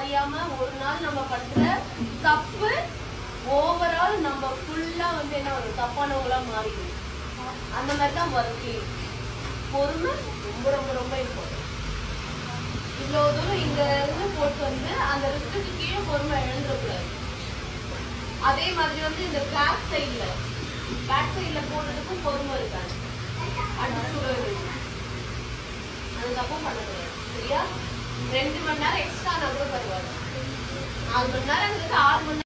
அறியாம ஒரு நாள் நம்ம பண்ற தப்பு ஓவரால் நம்ம ஃபுல்லா வந்து என்ன ஒரு தப்பானவங்களா மாறிடும் அந்த மாதிரி தான் ஒர்க்கிங் பொறுமை ரொம்ப ரொம்ப ரொம்ப இம்பார்ட்டன்ட் இவ்வளோ தூரம் இங்க இருந்து போட்டு வந்து அந்த ரிஸ்க்கு கீழே பொறுமை இழந்துடக்கூடாது அதே மாதிரி வந்து இந்த பேக் சைடில் பேக் சைடில் போடுறதுக்கும் பொறுமை இருக்காது அடுத்து சுடுவது அது தப்பும் பண்ணக்கூடாது சரியா ரெண்டு மணி நேரம் எக்ஸ்ட்ரா கூட பரவாயில்ல நாலு மணி நேரம் ஆறு மணி நேரம்